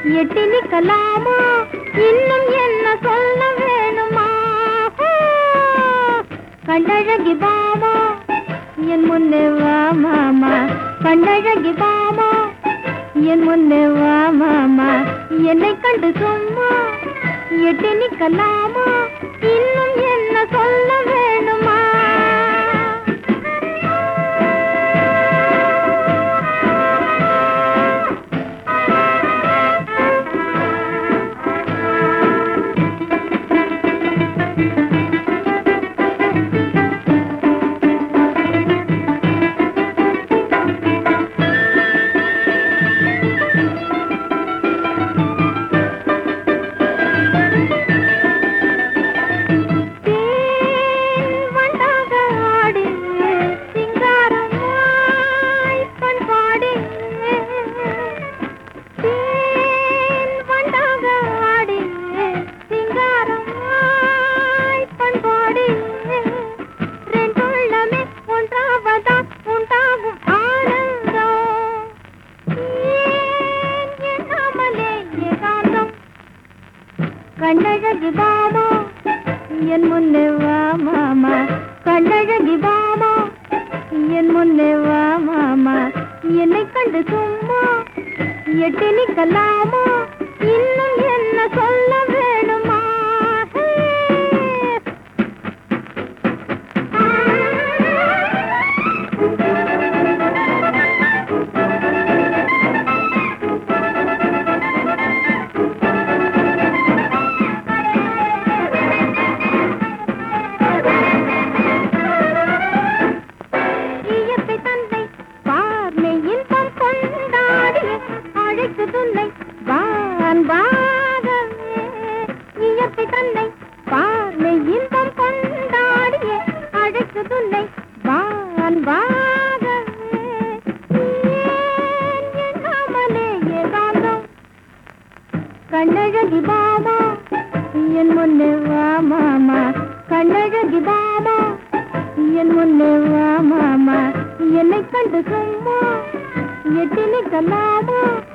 எட்டி நிக்கலாமா இன்னும் என்ன சொல்ல வேணுமா கண்டழகி பாமா என் முன்னே வா மாமா கண்டழகி பாமா என் முன்னே வா மாமா என்னை கண்டு சும்மா எட்டி நிக்கலாமா இன்னும் என்ன சொல்ல வேணுமா தேன் வண்டாக ஆடி சிங்காரமாய் பண்பாடி தேன் வண்டாக ஆடி சிங்காரமாய் பண்பாடி ரெண்டுள்ளமே ஒன்றாவதா உண்டாகும் ஆனந்தம் ஏன் எண்ணாமலே ஏகாந்தம் கண்ணழகி பாமா என் முன்னே வா மாமா கண்ணழகி பாமா என் முன்னே வா மாமா என்னை கண்டு சும்மா எட்டி நிக்கலாமா இன்னும் என்ன சொல்ல வேணுமா இயற்கை தந்தை பார்மை இன்பம் கொண்டாடிய அழைத்து துன்னை வான் வாகவே இயற்கை தந்தை பார்மை இன்பம் கொண்டாடிய அழைத்து துன்னை வான் வாகவே ஏன் எண்ணாமலே ஏகாந்தம் கண்ணழகி பாமா என் முன்னே வா மாமா கண்ணழகி பாமா என் முன்னே வா மாமா என்னை கண்டு சும்மா எட்டி நிக்கலாமா